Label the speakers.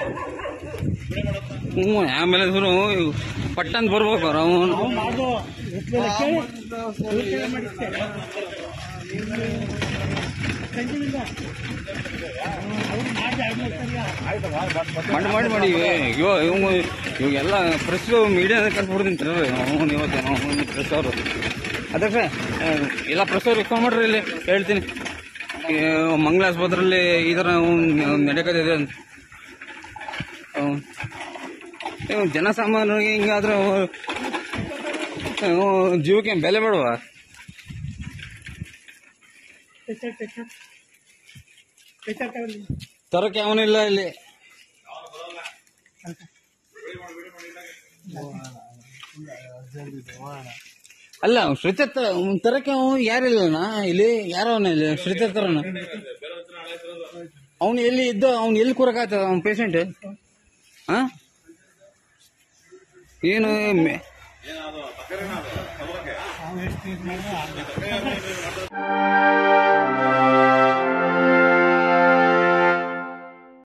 Speaker 1: ಹ್ಞೂ ಆಮೇಲೆ ಶುರು ಪಟ್ಟಂತ ಬರ್ಬೇಕು ಅವನು
Speaker 2: ನಾವು ಮಾಡ್ದು ಎತ್ತಲಿಲ್ಲ ಕೇಳಿ ಇವ್ರು ಕೇಳಿ ಮಾಡಿದ್ದೆ ಸಂಜೆಯಿಂದ ಅವ್ರು ಮಾಡಿದೆ ಎರಡು ಮೂರು ಸರಿ
Speaker 1: ಮಾಡಿ ಮಾಡಿ ಮಾಡಿ ಇವ ಇವ್ ಇವಾಗೆಲ್ಲ ಪ್ರೆಸ್ ಮೀಡಿಯಾದ ಕರ್ಸ್ಬಿಡ್ತೀನಿ ಅವನು ಇವತ್ತು ಅವನು ಪ್ರೆಸ್ ಅವರು ಅಧ್ಯಕ್ಷ ಆ, ಎಲ್ಲ ಪ್ರೆಸ್ ಅವ್ರಿಗೆ ಫೋನ್ ಮಾಡ್ರಿ ಇಲ್ಲಿ ಹೇಳ್ತೀನಿ ಈ ಮಂಗಳ ಆಸ್ಪತ್ರೆಯಲ್ಲಿ ಈ ಥರ ನಡೆಕತ್ತಿದೆ ಅಂತ ಹ್ಮ್. ಇವ್ ಜನಸಾಮಾನ್ಯರಿಗೆ ಹಿಂಗಾದ್ರೆ ಅವ್ ಜೀವಕ್ಕೆ ಬೆಲೆ ಬೇಡವಾ
Speaker 2: ಟೆಚರ್ ಟೆಚರ್ ಟೆಚರ್ ತಗೊಳ್ಳಿ
Speaker 1: ತರಕ್ಕೆ ಅವನಿಲ್ಲ ಇಲ್ಲಿ ಅಲ್ಲ ಶ್ರೀತತ್ತ ತರಕ್ಕೆ ಅವನು ಯಾರಿಲ್ಲನ ಇಲ್ಲಿ ಯಾರೋ ಅವನ ಇಲ್ಲಿ ಶ್ರೀತತ್ತರನ ಅವನು ಎಲ್ಲಿ ಇದ್ದ ಅವ್ನು ಎಲ್ಲಿ ಕೂರಕಾಗ್ತದ ಅವ್ನ ಪೇಷಂಟ್ ಹಾ ಏನು ಮೆ-
Speaker 2: ನಾವು ಎಷ್ಟು ಇದು ಮಾಡಿದ್ರೆ